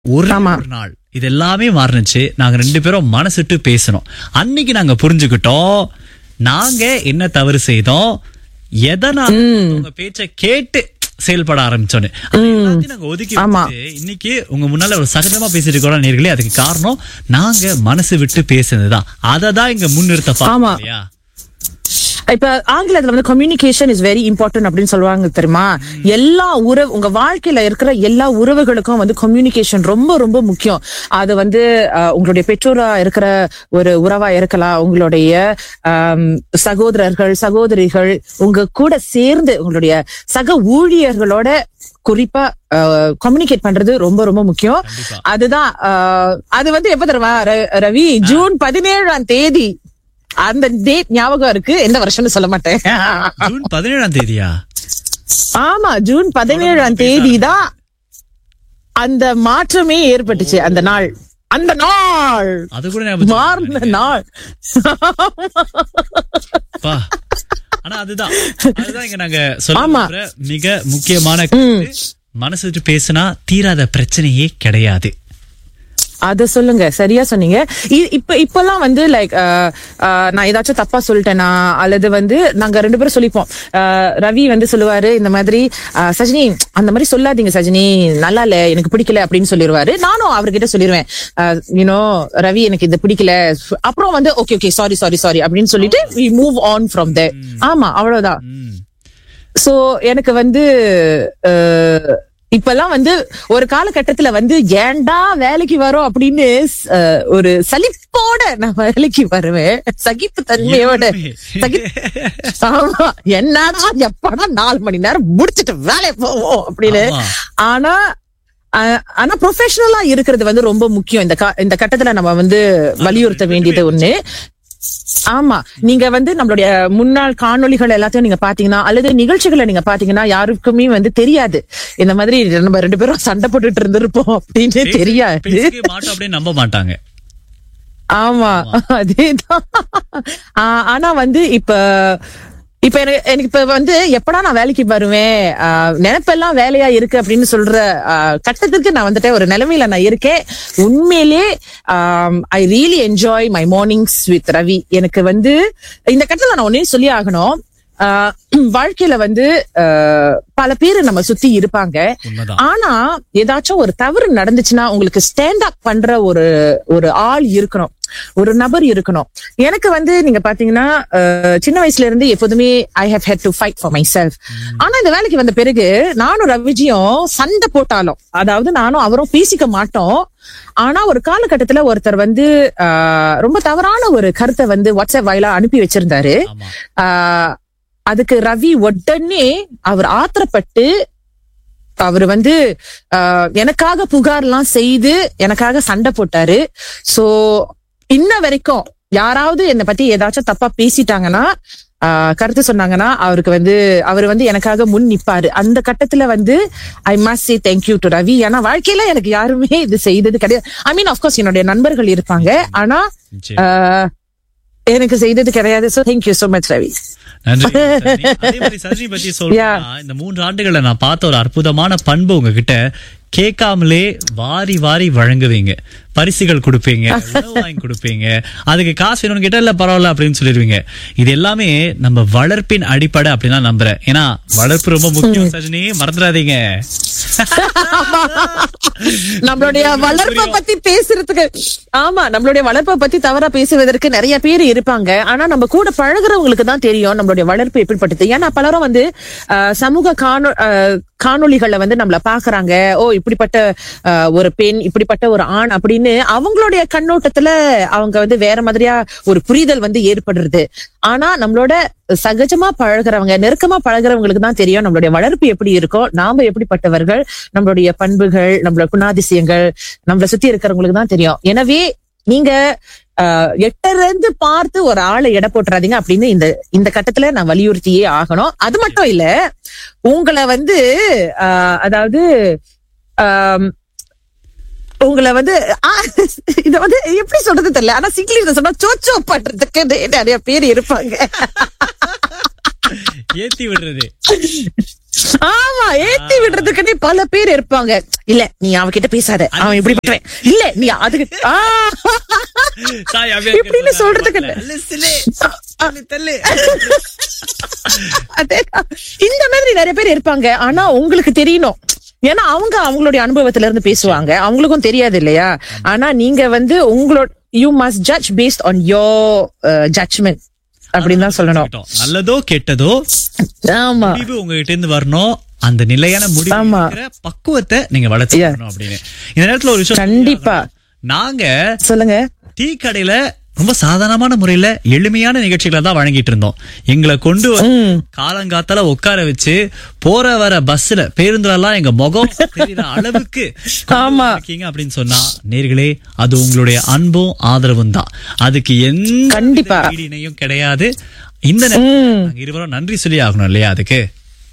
ஒரு ஆமா. ஒரு நாள் இது எல்லாமே மாறுனுச்சு நாங்க ரெண்டு பேரும் மனசுட்டு பேசணும் அன்னைக்கு நாங்க புரிஞ்சுக்கிட்டோம் நாங்க என்ன தவறு செய்தோம் எதனால உங்க பேச்ச கேட்டு செயல்பட ஆரம்பிச்சோன்னு அது எல்லாத்தையும் நாங்க ஒதுக்கி ஆமா. வச்சுட்டு, இன்னைக்கு உங்க முன்னால ஒரு சகஜமா பேசிட்டு இருக்கோம் நேர்களே அதுக்கு காரணம் நாங்க மனசு விட்டு பேசுனதுதான் அதை தான் இங்க முன்னிறுத்த ஆமா. பாக்கோம் இல்லையா இப்ப ஆங்கிலத்துல வந்து கம்யூனிகேஷன் இஸ் வெரி இம்பார்ட்டன்ட் அப்படின்னு சொல்லுவாங்க தெரியுமா எல்லா உறவு உங்க வாழ்க்கையில இருக்கிற எல்லா உறவுகளுக்கும் வந்து கம்யூனிகேஷன் ரொம்ப ரொம்ப முக்கியம் அது வந்து அஹ், உங்களுடைய பெற்றோரா இருக்கிற ஒரு உறவா இருக்கலாம் உங்களுடைய ஆம், சகோதரர்கள் சகோதரிகள் உங்க கூட சேர்ந்து உங்களுடைய சக ஊழியர்களோட குறிப்பா கம்யூனிகேட் பண்றது ரொம்ப ரொம்ப முக்கியம் கண்டிப்பா. அதுதான் அஹ், அது வந்து எப்ப தெரியுமா ர- ரவி ஜூன் பதினேழாம் தேதி அந்த டேட் ஞாபகம் இருக்கு எந்த வருஷம்னு சொல்ல மாட்டேன் ஜூன் பதினேழாம் தேதியா ஆமா ஜூன் பதினேழாம் தேதி தான் அந்த மாற்றமே ஏற்பட்டுச்சு அந்த நாள் அந்த நாள் அது கூட ஞாபகம் மாறின நாள் பா. ஆனா அதுதான் அதுதான் இங்க நாங்க சொல்ல ஆமா. விரும்புற மிக முக்கியமான கருத்து. மனசு விட்டு பேசினா தீராத பிரச்சனையே கிடையாது அத சொல்லுங்க சரியா சொன்னீங்க இ- இப்ப இப்பெல்லாம் வந்து லைக் நான் ஏதாச்சும் தப்பா சொல்லிட்டேனா அல்லது வந்து நாங்க ரெண்டு பேரும் சொல்லிப்போம் அஹ், ரவி வந்து சொல்லுவாரு இந்த மாதிரி அஹ், சஜினி அந்த மாதிரி சொல்லாதீங்க சஜினி நல்லா இல்ல எனக்கு பிடிக்கல அப்படின்னு சொல்லிடுவாரு நானும் அவர்கிட்ட சொல்லிடுவேன் யூனோ ரவி எனக்கு இது பிடிக்கல அப்புறம் வந்து okay okay sorry sorry sorry அப்படின்னு சொல்லிட்டு we move on from the ஆமா அவ்வளவுதான் ம். சோ எனக்கு வந்து அஹ், இப்பெல்லாம் வந்து ஒரு காலகட்டத்துல வந்து ஏன்டா வேலைக்கு வரோம் அப்படின்னு அஹ், ஒரு சலிப்போட நான் வேலைக்கு வருவேன் சகிப்பு தன்மையோட சகி ஆமா என்னடா எப்படா நாலு மணி நேரம் முடிச்சிட்டு வேலைக்கு போவோம் அப்படின்னு ஆமா. ஆனா அஹ், ஆனா ப்ரொஃபஷனலா இருக்கிறது வந்து ரொம்ப முக்கியம் இந்த கா- இந்த கட்டத்துல நம்ம வந்து வலியுறுத்த வேண்டியது ஒண்ணு ஆமா நீங்க வந்து நம்மளுடைய முன்னாள் காணொளிகள் எல்லாத்தையும் நீங்க பாத்தீங்கன்னா அல்லது நிகழ்ச்சிகளை நீங்க பாத்தீங்கன்னா யாருக்குமே வந்து தெரியாது இந்த மாதிரி நம்ம ரெண்டு பேரும் சண்டை போட்டுட்டு இருந்திருப்போம் அப்படின்னு தெரியாது பேசிக்கவே மாட்டோம் அப்படின்னு நம்ப மாட்டாங்க ஆமா அதேதான் ஆ, ஆனா வந்து இப்ப இப்ப எனக்கு எனக்கு இப்ப வந்து எப்படா நான் வேலைக்கு வருவேன் ஆ, நினைப்பெல்லாம் வேலையா இருக்கு அப்படின்னு சொல்ற ஆ, கட்டத்துக்கு நான் வந்துட்டு ஒரு நிலைமையில நான் இருக்கேன் உண்மையிலே I really enjoy my mornings with Ravi எனக்கு வந்து இந்த கட்டத்துல நான் ஒன்னே சொல்லி ஆகணும் ஆ, வாழ்க்கையில வந்து ஆ, பல பேர் நம்ம சுத்தி இருப்பாங்க உண்மைதான் ஆனா ஏதாச்சும் ஒரு தவறு நடந்துச்சுன்னா உங்களுக்கு ஸ்டாண்ட் அப் பண்ற ஒரு ஒரு ஆள் இருக்கணும் ஒரு நபர் இருக்கணும் எனக்கு வந்து நீங்க பாத்தீங்கன்னா அஹ், சின்ன வயசுல இருந்து எப்போதுமே I have had to fight for myself ஆனா இந்த வேலைக்கு வந்த பிறகு நானும் ரவிஜியும் சண்டை போட்டாலும் அதாவது நானும் அவரும் பேசிக்க மாட்டோம் ஆனா ஒரு காலகட்டத்துல ஒருத்தர் வந்து அஹ், ரொம்ப தவறான ஒரு கருத்தை வந்து வாட்ஸ்அப் வாயிலா அனுப்பி வச்சிருந்தாரு ஆமா ஆஹ் அதுக்கு ரவி உடனே அவர் ஆத்திரப்பட்டு அவர் வந்து ஆஹ் எனக்காக புகார்லாம் செய்து எனக்காக சண்டை போட்டாரு சோ இன்ன வரைக்கும் யாராவது என்னை பத்தி ஏதாச்சும் தப்பா பேசிட்டாங்கன்னா ஆஹ் கருத்து சொன்னாங்கன்னா அவருக்கு வந்து அவர் வந்து எனக்காக முன் நிப்பாரு அந்த கட்டத்துல வந்து I must say thank you to Ravi ஏன்னா வாழ்க்கையில எனக்கு யாருமே இது செய்தது கிடையாது ஐ மீன் ஆஃப்கோர்ஸ் என்னுடைய நண்பர்கள் இருப்பாங்க ஆனா நிச்சயம். ஆஹ் எனக்கு செய்தது கிடையாது so thank you so much Ravi நன்றி சஜினி. அதே மாதிரி சஜினி பத்தி சொல்லணும்னா இந்த மூன்று ஆண்டுகளை நான் பார்த்த ஒரு அற்புதமான பண்பு உங்ககிட்ட கேட்காமலே வாரி வாரி வழங்குவீங்க பரிசுகள் கொடுப்பீங்க உணவு வாங்கி கொடுப்பீங்க அதுக்கு காசு வேணும்னு கேட்டா இல்ல பரவாயில்ல அப்படின்னு சொல்லிடுவீங்க இது எல்லாமே நம்ம வளர்ப்பின் அடிப்படை அப்படின்னு தான் நம்புறேன் ஏன்னா வளர்ப்பு ரொம்ப முக்கியம் சஜினி மறந்துடாதீங்க நம்மளுடைய வளர்ப்பை பத்தி பேசுறதுக்கு ஆமா நம்மளுடைய வளர்ப்பை பத்தி தவறா பேசுவதற்கு நிறைய பேர் இருப்பாங்க ஆனா நம்ம கூட பழகுறவங்களுக்கு தான் தெரியும் நம்மளுடைய வளர்ப்பு எப்படிப்பட்டது ஏன்னா பலரும் வந்து ஆஹ், சமூக காணொ ஆஹ், காணொளிகள்ல வந்து நம்மள பாக்குறாங்க ஓ இப்படிப்பட்ட ஆஹ், ஒரு பெண் இப்படிப்பட்ட ஒரு ஆண் அப்படின்னு அவங்களுடைய கண்ணோட்டத்துல அவங்க வந்து வேற மாதிரியா ஒரு புரிதல் வந்து ஏற்படுறது ஆனா நம்மளோட சகஜமா பழகுறவங்க நெருக்கமா பழகுறவங்களுக்கு தான் தெரியும் நம்மளுடைய வளர்ப்பு எப்படி இருக்கும் நாம எப்படிப்பட்டவர்கள் நம்மளுடைய பண்புகள் நம்மளோட குணாதிசயங்கள் நம்மள சுத்தி இருக்கிறவங்களுக்கு தான் தெரியும் எனவே நீங்க ஆஹ், எட்டல இருந்து பார்த்து ஒரு ஆளை எடை போட்டுறாதீங்க அப்படின்னு இந்த இந்த கட்டத்துல நான் வலியுறுத்தியே ஆகணும் அது மட்டும் இல்ல உங்களை வந்து ஆஹ், அதாவது ஆம், உங்களை வந்து ஆ, இத வந்து எப்படி சொல்றது தெரியல ஆனா சிங்கிலீஷ்ல சொன்னா சோச்சோ பண்றதுக்கு நிறைய பேர் இருப்பாங்க ஏத்தி விடுறது ஆமா ஏத்தி விடுறதுக்குன்னே பல பேர் இருப்பாங்க இல்ல நீ அவகிட்ட பேசாத அவன் இப்படி பண்ணுவேன் இல்ல நீ அதுக்கு ஆ. தாய் அபியா இப்படின்னு சொல்றதுக்கு இல்ல. அல்ல, சிலே. தள்ளு, தள்ளு. அதேதான். இந்த மாதிரி நிறைய பேர் இருப்பாங்க ஆனா உங்களுக்கு தெரியணும் ஏன்னா அவங்க அவங்களுடைய அனுபவத்துல இருந்து பேசுவாங்க அவங்களுக்கும் தெரியாது இல்லையா ஆனா நீங்க வந்து உங்களோட you must judge based on your judgement அப்படின்னு தான் சொல்லணும் நல்லதோ கெட்டதோ ஆமா முடிவு உங்ககிட்ட இருந்து வரணும் அந்த நிலையான முடிவு ஆமா. இருக்கிற பக்குவத்தை நீங்க வளர்த்துக்கணும் அப்படின்னு இந்த நேரத்துல ஒரு விஷயம் கண்டிப்பா. நாங்க சொல்லுங்க டீ கடையில ரொம்ப சாதாரணமான முறையில எளிமையான நிகழ்ச்சிகளை தான் வழங்கிட்டு இருந்தோம் எங்களை கொண்டு வந்து காலங்காத்தால உட்கார வச்சு போற வர பஸ்ல பேருந்துல எல்லாம் எங்க முகம் தெரியுற அளவுக்கு கொண்டு ஆமா. வந்திருக்கீங்க அப்படின்னு சொன்னா நேர்களே அது உங்களுடைய அன்பும் ஆதரவும் தான் அதுக்கு எந்த கண்டிப்பா. வித ஈடிணையும் கிடையாது இந்த நேரத்துல நாங்க இருவரும் நன்றி சொல்லி ஆகணும் இல்லையா அதுக்கு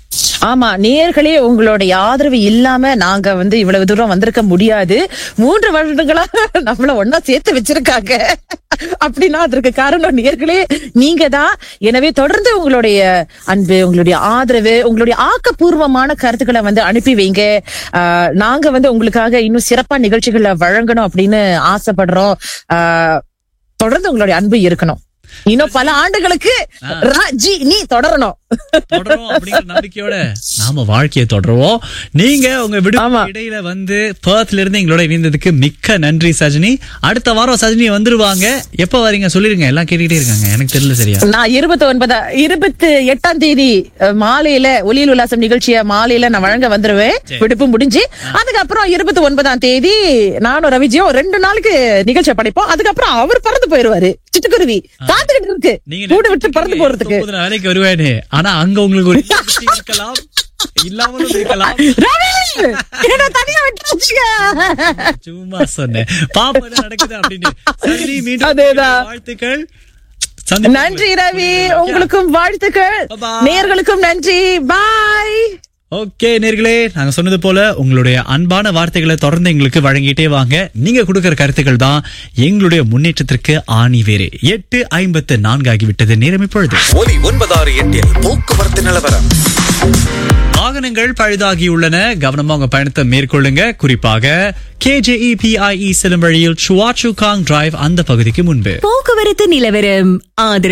ஆமா நேர்களே உங்களுடைய ஆதரவு இல்லாம நாங்க வந்து இவ்வளவு தூரம் வந்திருக்க முடியாது மூன்று வருடங்களா நம்மள ஒன்னா சேர்த்து வச்சிருக்காங்க அப்படின்னா அதற்கு காரணம் நேர்களே நீங்க தான் எனவே தொடர்ந்து உங்களுடைய அன்பு உங்களுடைய ஆதரவு உங்களுடைய ஆக்கப்பூர்வமான கருத்துக்களை வந்து அனுப்பி வைங்க ஆஹ், நாங்க வந்து உங்களுக்காக இன்னும் சிறப்பா நிகழ்ச்சிகளை வழங்கணும் அப்படின்னு ஆசைப்படுறோம் ஆஹ், தொடர்ந்து உங்களுடைய அன்பு இருக்கணும் இன்னும் பல ஆண்டுகளுக்கு ராஜி நீ தொடரணும் தொடரும் அப்படிங்கிற நம்பிக்கையோட நாம வாழ்க்கையை தொடருவோம் நீங்க உங்க ஆமா. விடுமுறை இடையில வந்து பர்த்ல இருந்து எங்களோட இணைந்ததுக்கு மிக்க நன்றி சஜினி அடுத்த வாரம் சஜினி வந்துருவாங்க எப்ப வரீங்க சொல்லிருங்க எல்லாம் கேட்டுக்கிட்டே இருக்காங்க எனக்கு தெரியல சரியா நான் இருபத்தி ஒன்பதா இருபத்தி எட்டாம் தேதி அஹ், மாலையில ஒலியல் உல்லாசம் நிகழ்ச்சிய மாலையில நான் வழங்க வந்துருவேன் விடுப்பு முடிஞ்சு அதுக்கப்புறம் இருபத்தி ஒன்பதாம் தேதி நானும் ரவிஜியும் ரெண்டு நாளுக்கு நிகழ்ச்சியை படைப்போம் அதுக்கப்புறம் அவர் பறந்து போயிருவாரு சிட்டுக்குருவி காத்துக்கிட்டு இருக்கு கூடு விட்டு பறந்து போறதுக்கு முப்பது நாள் வேலைக்கு வருவேன்னு ஆனா அங்க உங்களுக்கு ஒரு நிகழ்ச்சி இருக்கலாம் இல்லாமலும் இருக்கலாம் ரவி என்ன தனியா விட்டுருச்சுங்க சும்மா சொன்னேன் பாப்பா என்ன நடக்குது அப்படின்னு சஜினி மீண்டும் அதேதான். வாழ்த்துக்கள் சந்திப்போம். நன்றி ரவி உங்களுக்கும் வாழ்த்துக்கள் Bye-bye. நேர்களுக்கும் நன்றி பாய் ஓகே நேர்களே நாங்க சொன்னது போல உங்களுடைய அன்பான வார்த்தைகளை தொடர்ந்து எங்களுக்கு வழங்கிட்டே வாங்க நீங்க கொடுக்கிற கருத்துக்கள் தான் எங்களுடைய முன்னேற்றத்திற்கு ஆணி வேறு எட்டு ஐம்பத்து நான்கு ஆகிவிட்டது நேரம் இப்பொழுது ஒலி ஒன்பதாறு எட்டில் போக்குவரத்து நிலவரம் வாகனங்கள் பழுதாகியுள்ளன கவனமா உங்க பயணத்தை மேற்கொள்ளுங்க குறிப்பாக கேஜேஇ பிஐஇ செல்லும் வழியில் சுவாச்சு காங் டிரைவ் அந்த பகுதிக்கு முன்பு போக்குவரத்து நிலவரம் ஆதரவு